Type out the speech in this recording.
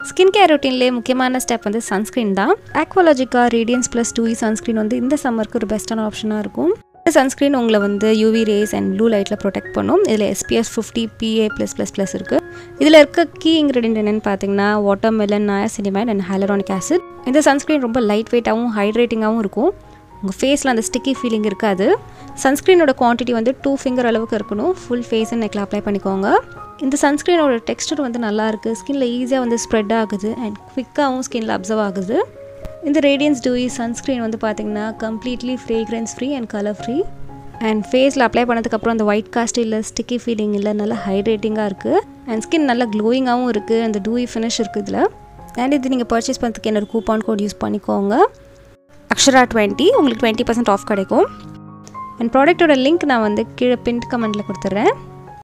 skin care ரொட்டீன்லேயே முக்கியமான step வந்து sunscreen தான் Aqualogica radiance plus dewy sunscreen வந்து இந்த சம்மருக்கு ஒரு பெஸ்ட்டான ஆப்ஷனாக இருக்கும் இந்த சன்ஸ்க்ரீன் உங்களை வந்து யூவி ரேஸ் அண்ட் ப்ளூ லைட்டில் ப்ரொடெக்ட் பண்ணும் இதில் SPF fifty PA plus plus plus இருக்குது இதில் இருக்க கீ இன்க்ரீடியன்ட் என்னென்னு பார்த்தீங்கன்னா watermelon niacinamide and hyaluronic acid இந்த சன்ஸ்க்ரீன் ரொம்ப லைட் வெயிட்டாகவும் ஹைட்ரேட்டிங்காகவும் இருக்கும் உங்கள் ஃபேஸில் அந்த ஸ்டிக்கி ஃபீலிங் இருக்காது சன்ஸ்க்ரீனோட குவான்டிட்டி வந்து டூ ஃபிங்கர் அளவுக்கு இருக்கணும் ஃபுல் ஃபேஸ் அண்ட் நெக்கில் அப்ளை பண்ணிக்கோங்க இந்த சன்ஸ்க்ரீனோட டெக்ஸ்டர் வந்து நல்லா இருக்குது ஸ்கின்ல ஈஸியாக வந்து ஸ்ப்ரெட் ஆகுது அண்ட் குவிக்காகவும் ஸ்கின்ல அப்சர்வ் ஆகுது இந்த ரேடியன்ஸ் டூஇ சன்ஸ்க்ரீன் வந்து பார்த்திங்கன்னா completely fragrance free and colour free and ஃபேஸில் அப்ளை பண்ணதுக்கப்புறம் அந்த ஒயிட் காஸ்ட் இல்லை ஸ்டிக்கி ஃபீலிங் இல்லை நல்லா ஹைட்ரேட்டிங்காக இருக்குது அண்ட் ஸ்கின் நல்லா க்ளோயிங்காகவும் இருக்குது அந்த டூஇ ஃபினிஷ் இருக்குது இதில் அண்ட் இது நீங்கள் பர்ச்சேஸ் பண்ணுறதுக்கு என்னோட கூப்பான் கோட் யூஸ் பண்ணிக்கோங்க அக்ஷரா டுவெண்ட்டி உங்களுக்கு டுவெண்ட்டி பர்சன்ட் ஆஃப் கிடைக்கும் அண்ட் ப்ராடக்ட்டோட லிங்க் நான் வந்து கீழே பின்ட் கமெண்ட்டில் கொடுத்துட்றேன்